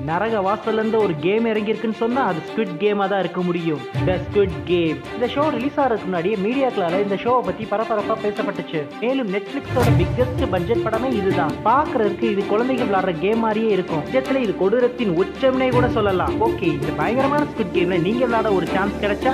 நரக வாசல்ல இருந்து ஒரு கேம் இறங்கி இருக்குன்னு சொன்னா அது ஸ்குவிட் கேமா தான் இருக்க முடியும் த ஸ்குவிட் கேம் இந்த ஷோ ரிலீஸ் ஆகிறதுக்கு முன்னாடியே மீடியாக்களால இந்த ஷோவை பத்தி பரபரப்பா பேசப்பட்டுச்சு மேலும் நெட்ஃபிளிக்ஸோட பிக்கஸ்ட் பட்ஜெட் படமே இதுதான் பாக்குறதுக்கு இது குழந்தைங்க விளையாடுற கேம் மாதிரியே இருக்கும் நிஜத்துல இது கொடூரத்தின் உச்சம்னே கூட சொல்லலாம் ஓகே இந்த பயங்கரமான ஸ்குவிட் கேம்ல நீங்க விளையாட ஒரு சான்ஸ் கிடைச்சா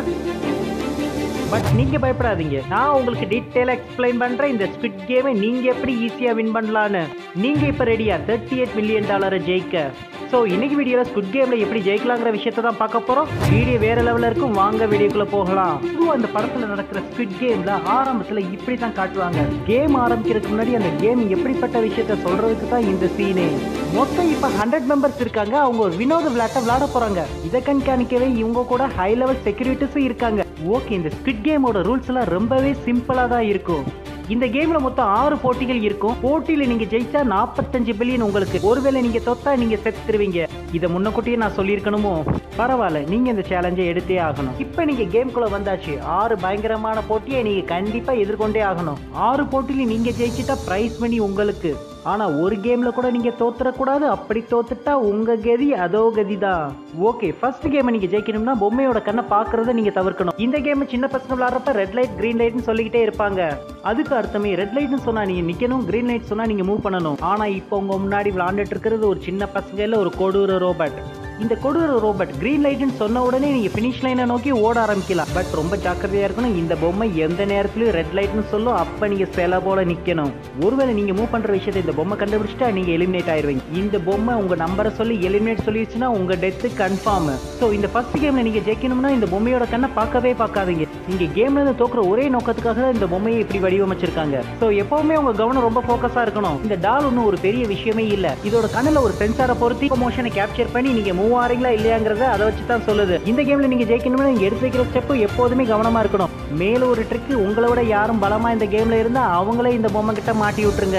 பட் நீங்க பயப்படாதீங்க நான் உங்களுக்கு டீட்டெயிலா எக்ஸ்பிளைன் பண்றேன் இந்த ஸ்குவிட் கேமை நீங்க எப்படி ஈஸியா வின் பண்ணலான்னு நீங்க இப்ப ரெடியா தேர்ட்டி எயிட் மில்லியன் டாலரை ஜெயிக்க ஸோ இன்னைக்கு வீடியோல ஸ்குட் கேம்ல எப்படி ஜெயிக்கலாங்கிற விஷயத்தை தான் பார்க்க போறோம் வீடியோ வேற லெவல்ல இருக்கும் வாங்க வீடியோக்குள்ள போகலாம் பொதுவா அந்த படத்துல நடக்கிற ஸ்குட் கேம்ல ஆரம்பத்துல இப்படி தான் காட்டுவாங்க கேம் ஆரம்பிக்கிறதுக்கு முன்னாடி அந்த கேம் எப்படிப்பட்ட விஷயத்த சொல்றதுக்கு தான் இந்த சீனே மொத்தம் இப்ப ஹண்ட்ரட் மெம்பர்ஸ் இருக்காங்க அவங்க ஒரு வினோத விளையாட்டை விளையாட போறாங்க இதை கண்காணிக்கவே இவங்க கூட ஹை லெவல் செக்யூரிட்டிஸும் இருக்காங்க ஓகே இந்த ஸ்குட் கேமோட ரூல்ஸ் எல்லாம் ரொம்பவே சிம்பிளா தான் இருக்கும் இந்த கேம்ல மொத்தம் ஆறு போட்டிகள் இருக்கும் போட்டியில நீங்க ஜெயிச்சா நாற்பத்தஞ்சு பில்லியன் உங்களுக்கு ஒருவேளை நீங்க தொத்தா நீங்க செத்துருவீங்க இதை முன்னக்கூட்டியே நான் சொல்லியிருக்கணுமோ பரவாயில்ல நீங்க இந்த சேலஞ்சை எடுத்தே ஆகணும் இப்ப நீங்க கேம்குள்ள வந்தாச்சு ஆறு பயங்கரமான போட்டியை நீங்க கண்டிப்பா எதிர்கொண்டே ஆகணும் ஆறு போட்டியில நீங்க ஜெயிச்சிட்டா பிரைஸ் மணி உங்களுக்கு ஆனா ஒரு கேம்ல கூட நீங்க தோத்துறக்கூடாது அப்படி தோத்துட்டா உங்க கதி அதோ கதி தான் ஓகே ஃபர்ஸ்ட் கேம் நீங்க ஜெயிக்கணும்னா பொம்மையோட கண்ணை பாக்குறத நீங்க தவிர்க்கணும் இந்த கேம் சின்ன பசங்க விளையாடுறப்ப ரெட் லைட் கிரீன் லைட்னு சொல்லிக்கிட்டே இருப்பாங்க அதுக்கு அர்த்தமே ரெட் லைட்னு சொன்னா நீங்க நிக்கணும் கிரீன் லைட் சொன்னா நீங்க மூவ் பண்ணணும் ஆனா இப்போ உங்க முன்னாடி விளையாண்டுட்டு இருக்கிறது ஒரு சின்ன பசங்க இல்ல ஒரு கொடூர ரோபோட் இந்த கொடூர ரோபோட் கிரீன் லைட்னு சொன்ன உடனே நீங்க ஃபினிஷ் லைனை நோக்கி ஓட ஆரம்பிக்கலாம் பட் ரொம்ப ஜாக்கிரதையா இருக்கணும் இந்த பொம்மை எந்த நேரத்திலயும் ரெட் லைட்னு சொல்லும் அப்ப நீங்க சில போல நிக்கணும் ஒருவேளை நீங்க மூவ் பண்ற விஷயத்தை இந்த பொம்மை கண்டுபிடிச்சிட்டா நீங்க எலிமினேட் ஆயிருவீங்க இந்த பொம்மை உங்க நம்பரை சொல்லி எலிமினேட் சொல்லிடுச்சுன்னா உங்க டெத்து கன்ஃபார்ம் ஸோ இந்த ஃபர்ஸ்ட் கேம்ல நீங்க ஜெயிக்கணும்னா இந்த பொம்மையோட கண்ணை பார்க்கவே பார்க்காதீங்க நீங்க கேம்ல இருந்து தோக்குற ஒரே நோக்கத்துக்காக தான் இந்த பொம்மையை இப்படி வடிவமைச்சிருக்காங்க ஸோ எப்பவுமே உங்க கவனம் ரொம்ப ஃபோக்கஸா இருக்கணும் இந்த டால் ஒன்றும் ஒரு பெரிய விஷயமே இல்ல இதோட கண்ணுல ஒரு சென்சாரை பொருத்தி மோஷனை கேப்சர் பண்ணி நீங்க மூவ் ஆறீங்களா இல்லையாங்கிறத அதை வச்சு தான் சொல்லுது இந்த கேம்ல நீங்க ஜெயிக்கணும்னா நீங்க எடுத்து வைக்கிற ஸ்டெப் எப்போதுமே கவனமா இருக்கணும் மேல ஒரு ட்ரிக் உங்களை விட யாரும் பலமா இந்த கேம்ல இருந்தா அவங்களே இந்த பொம்மை கிட்ட மாட்டி விட்டுருங்க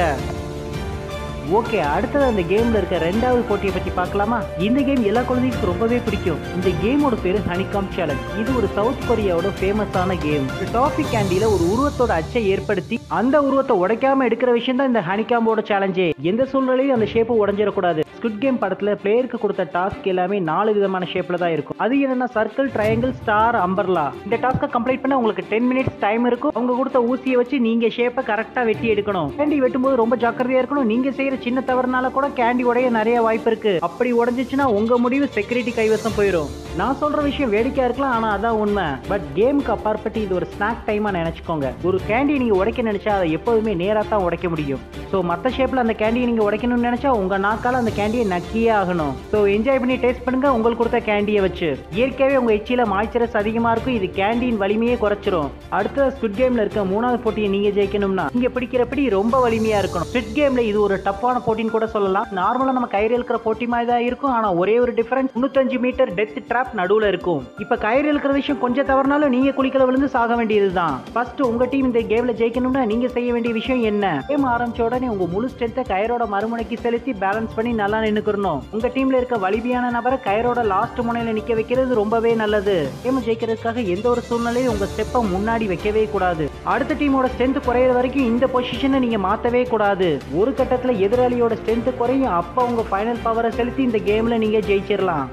ஓகே அடுத்தது அந்த கேம்ல இருக்க ரெண்டாவது போட்டியை பத்தி பார்க்கலாமா இந்த கேம் எல்லா குழந்தைகளுக்கும் ரொம்பவே பிடிக்கும் இந்த கேமோட பேரு ஹனிகாம் சேலஞ்ச் இது ஒரு சவுத் கொரியாவோட ஃபேமஸான கேம் டாபிக் கேண்டில ஒரு உருவத்தோட அச்சை ஏற்படுத்தி அந்த உருவத்தை உடைக்காம எடுக்கிற விஷயம் தான் இந்த ஹனிகாம்போட சேலஞ்சே எந்த சூழ்நிலையும் அந்த ஷேப்பு உடஞ்சிடக்கூடாது ஸ்குட் கேம் படத்துல பிளேயருக்கு கொடுத்த டாஸ்க் எல்லாமே நாலு விதமான ஷேப்ல தான் இருக்கும் அது என்னன்னா சர்க்கிள் ட்ரையாங்கிள் ஸ்டார் அம்பர்லா இந்த டாஸ்க்கை கம்ப்ளீட் பண்ண உங்களுக்கு டென் மினிட்ஸ் டைம் இருக்கும் அவங்க கொடுத்த ஊசியை வச்சு நீங்க ஷேப்பை கரெக்டா வெட்டி எடுக்கணும் கேண்டி வெட்டும்போது ரொம்ப ஜாக்கிரதையா இருக்கணும் நீங்க செய்யற சின்ன தவறுனால கூட கேண்டி உடைய நிறைய வாய்ப்பு இருக்கு அப்படி உடைஞ்சிச்சுன்னா உங்க முடிவு செக்யூரிட்டி கைவசம் போயிடும் நான் சொல்ற விஷயம் வேடிக்கையா இருக்கலாம் ஆனா அதான் உண்மை பட் கேமுக்கு அப்பாற்பட்டு இது ஒரு ஸ்நாக் டைமா நினைச்சுக்கோங்க ஒரு கேண்டி நீங்க உடைக்க நினைச்சா அதை எப்போதுமே நேரா தான் உடைக்க முடியும் ஸோ மற்ற ஷேப்ல அந்த கேண்டியை நீங்க உடைக்கணும்னு நினைச்சா உங்க நாக்கால அந்த கேண்டியை நக்கியே ஆகணும் ஸோ என்ஜாய் பண்ணி டேஸ்ட் பண்ணுங்க உங்களுக்கு கொடுத்த கேண்டியை வச்சு இயற்கையாவே உங்க எச்சியில மாய்ச்சரஸ் அதிகமா இருக்கும் இது கேண்டியின் வலிமையே குறைச்சிரும் அடுத்த ஸ்குட் கேம்ல இருக்க மூணாவது போட்டியை நீங்க ஜெயிக்கணும்னா நீங்க பிடிக்கிறபடி ரொம்ப வலிமையா இருக்கணும் ஸ்குட் கேம்ல இது ஒரு டஃப்பான போட்டின்னு கூட சொல்லலாம் நார்மலா நம்ம கயிறு இழுக்கிற போட்டி மாதிரி தான் இருக்கும் ஆனா ஒரே ஒரு டிஃபரன்ஸ் முன்னூத்தஞ்சு மீட்டர் டெத் ட்ராப் நடுவுல இருக்கும் இப்ப கயிறு இழுக்கிற விஷயம் கொஞ்சம் தவறுனாலும் நீங்க குளிக்கல விழுந்து சாக வேண்டியதுதான் ஃபர்ஸ்ட் உங்க டீம் இந்த கேம்ல ஜெயிக்கணும்னா நீங்க செய்ய வேண்டிய விஷயம் என்ன கேம் ஆரம்பிச்ச உடனே உங்க முழு ஸ்ட்ரென்த்தை கயிறோட மறுமுனைக்கு செலுத்தி பேலன்ஸ் பண்ணி நல்லா நின்னுக்கணும் உங்க டீம்ல இருக்க வலிமையான நபரை கயிறோட லாஸ்ட் முனையில நிக்க வைக்கிறது ரொம்பவே நல்லது கேம் ஜெயிக்கிறதுக்காக எந்த ஒரு சூழ்நிலையும் உங்க ஸ்டெப்பை முன்னாடி வைக்கவே கூடாது அடுத்த டீமோட ஸ்ட்ரென்த் குறையிற வரைக்கும் இந்த பொசிஷனை நீங்க மாத்தவே கூடாது ஒரு கட்டத்துல எதிராளியோட ஸ்ட்ரென்த் குறையும் அப்ப உங்க ஃபைனல் பவரை செலுத்தி இந்த கேம்ல நீங்க ஜெயிச்சிடலாம்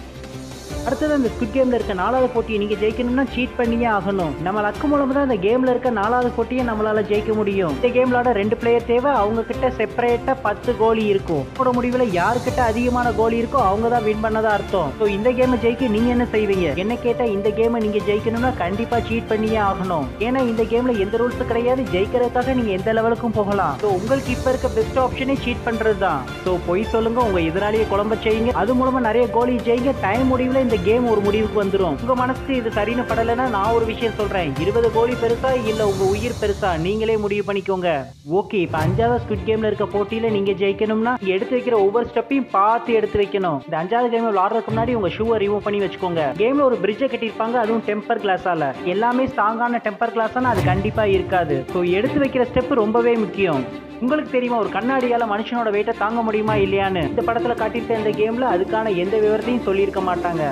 அடுத்தது அந்த ஸ்குட் கேம்ல இருக்க நாலாவது போட்டியை நீங்க ஜெயிக்கணும்னா சீட் பண்ணியே ஆகணும் நம்ம லக்கு மூலமா தான் இந்த கேம்ல இருக்க நாலாவது போட்டியை நம்மளால ஜெயிக்க முடியும் இந்த கேம்லோட ரெண்டு பிளேயர் தேவை அவங்க கிட்ட செப்பரேட்டா பத்து கோலி இருக்கும் இதோட முடிவுல யாருக்கிட்ட அதிகமான கோலி இருக்கோ அவங்க தான் வின் பண்ணதா அர்த்தம் ஸோ இந்த கேமை ஜெயிக்க நீங்க என்ன செய்வீங்க என்ன கேட்டா இந்த கேமை நீங்க ஜெயிக்கணும்னா கண்டிப்பா சீட் பண்ணியே ஆகணும் ஏன்னா இந்த கேம்ல எந்த ரூல்ஸ் கிடையாது ஜெயிக்கிறதுக்காக நீங்க எந்த லெவலுக்கும் போகலாம் ஸோ உங்களுக்கு இப்ப இருக்க பெஸ்ட் ஆப்ஷனே சீட் பண்றது தான் ஸோ பொய் சொல்லுங்க உங்க எதிராளியை குழம்ப செய்யுங்க அது மூலமா நிறைய கோலி ஜெயிங்க டைம் முடிவுல இந்த கேம் ஒரு முடிவுக்கு வந்துரும் உங்க மனசுக்கு இது சரின்னு படலைன்னா நான் ஒரு விஷயம் சொல்றேன் இருபது கோடி பெருசா இல்ல உங்க உயிர் பெருசா நீங்களே முடிவு பண்ணிக்கோங்க ஓகே இப்ப அஞ்சாவது ஸ்குட் கேம்ல இருக்க போட்டியில நீங்க ஜெயிக்கணும்னா நீங்க எடுத்து வைக்கிற ஒவ்வொரு ஸ்டெப்பையும் பார்த்து எடுத்து வைக்கணும் இந்த அஞ்சாவது கேம் விளாடுறதுக்கு முன்னாடி உங்க ஷூவை ரிமூவ் பண்ணி வச்சுக்கோங்க கேம்ல ஒரு பிரிட்ஜை கட்டியிருப்பாங்க அதுவும் டெம்பர் கிளாஸால எல்லாமே ஸ்ட்ராங்கான டெம்பர் கிளாஸான அது கண்டிப்பா இருக்காது ஸோ எடுத்து வைக்கிற ஸ்டெப் ரொம்பவே முக்கியம் உங்களுக்கு தெரியுமா ஒரு கண்ணாடியால மனுஷனோட வெயிட்டை தாங்க முடியுமா இல்லையான்னு இந்த படத்துல காட்டியிருக்க இந்த கேம்ல அதுக்கான எந்த விவரத்தையும் சொல்லியிருக்க மாட்டாங்க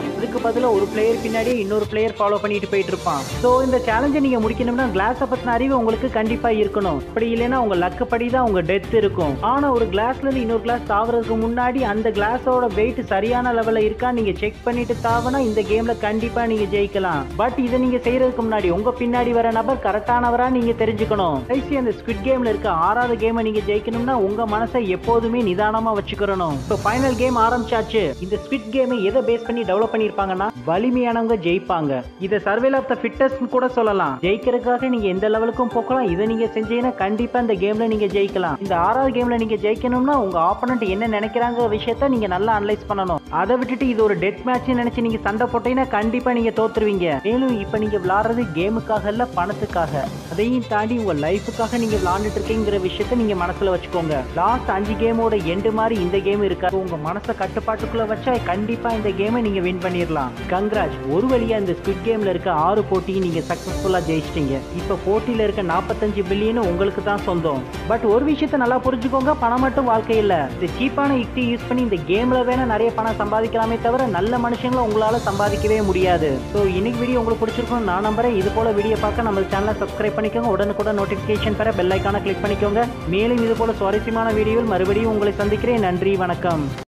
அதுக்கு பதிலா ஒரு பிளேயர் பின்னாடியே இன்னொரு பிளேயர் ஃபாலோ பண்ணிட்டு போயிட்டு இருப்பான் ஸோ இந்த சேலஞ்சை நீங்க முடிக்கணும்னா கிளாஸை பத்தின அறிவு உங்களுக்கு கண்டிப்பா இருக்கணும் அப்படி இல்லைன்னா உங்க லக்கு படி தான் உங்க டெத் இருக்கும் ஆனா ஒரு கிளாஸ்ல இருந்து இன்னொரு கிளாஸ் தாவறதுக்கு முன்னாடி அந்த கிளாஸோட வெயிட் சரியான லெவல்ல இருக்கா நீங்க செக் பண்ணிட்டு தாவனா இந்த கேம்ல கண்டிப்பா நீங்க ஜெயிக்கலாம் பட் இதை நீங்க செய்யறதுக்கு முன்னாடி உங்க பின்னாடி வர நபர் கரெக்டானவரா நீங்க தெரிஞ்சுக்கணும் கடைசி அந்த ஸ்குவிட் கேம்ல இருக்க ஆறாவது கேமை நீங்க ஜெயிக்கணும்னா உங்க மனசை எப்போதுமே நிதானமா வச்சுக்கிறணும் இப்போ ஃபைனல் கேம் ஆரம்பிச்சாச்சு இந்த ஸ்குவிட் கேமை எதை பேஸ் பண்ணி டெவலப் பண்ணிருப்பாங்கன்னா வலிமையானவங்க ஜெயிப்பாங்க இதை சர்வேல் ஆஃப் த ஃபிட்டஸ்ட் கூட சொல்லலாம் ஜெயிக்கிறதுக்காக நீங்க எந்த லெவலுக்கும் போகலாம் இதை நீங்க செஞ்சீங்கன்னா கண்டிப்பா இந்த கேம்ல நீங்க ஜெயிக்கலாம் இந்த ஆறாவது கேம்ல நீங்க ஜெயிக்கணும்னா உங்க ஆப்போனண்ட் என்ன நினைக்கிறாங்க விஷயத்த நீங்க நல்லா அனலைஸ் பண்ணணும் அதை விட்டுட்டு இது ஒரு டெட் மேட்ச் நினைச்சு நீங்க சண்டை போட்டீங்கன்னா கண்டிப்பா நீங்க தோத்துருவீங்க மேலும் இப்ப நீங்க விளையாடுறது கேமுக்காக இல்ல பணத்துக்காக அதையும் தாண்டி உங்க லைஃபுக்காக நீங்க விளையாண்டுட்டு இருக்கீங்கிற விஷயத்த நீங்க மனசுல வச்சுக்கோங்க லாஸ்ட் அஞ்சு கேமோட எண்டு மாதிரி இந்த கேம் இருக்காது உங்க மனசை கட்டுப்பாட்டுக்குள்ள வச்சா கண்டிப்பா இந்த கேமை நீங்க வின் பண்ணிடலாம் கங்க்ராஜ் ஒரு வழியா இந்த ஸ்குவிட் கேம்ல இருக்க ஆறு போட்டியும் நீங்க சக்சஸ்ஃபுல்லா ஜெயிச்சிட்டீங்க இப்ப போட்டியில இருக்க நாற்பத்தஞ்சு பில்லியன் உங்களுக்கு தான் சொந்தம் பட் ஒரு விஷயத்த நல்லா புரிஞ்சுக்கோங்க பணம் மட்டும் வாழ்க்கை இல்ல இந்த சீப்பான யுக்தி யூஸ் பண்ணி இந்த கேம்ல வேணா நிறைய பணம் சம்பாதிக்கலாமே தவிர நல்ல மனுஷங்களை உங்களால சம்பாதிக்கவே முடியாது ஸோ இன்னைக்கு வீடியோ உங்களுக்கு பிடிச்சிருக்கும் நான் நம்புறேன் இது போல வீடியோ பார்க்க நம்ம சேனலை சப்ஸ்கிரைப் பண்ணிக்கோங்க உடனுக்குடன் நோட்டிஃபிகேஷன் பெற பெல் ஐக்கான கிளிக் பண்ணிக்கோங்க மேலும் இது போல சுவாரஸ்யமான வீடியோவில் மறுபடியும் உங்களை சந்திக்கிறேன் நன்றி வணக்கம்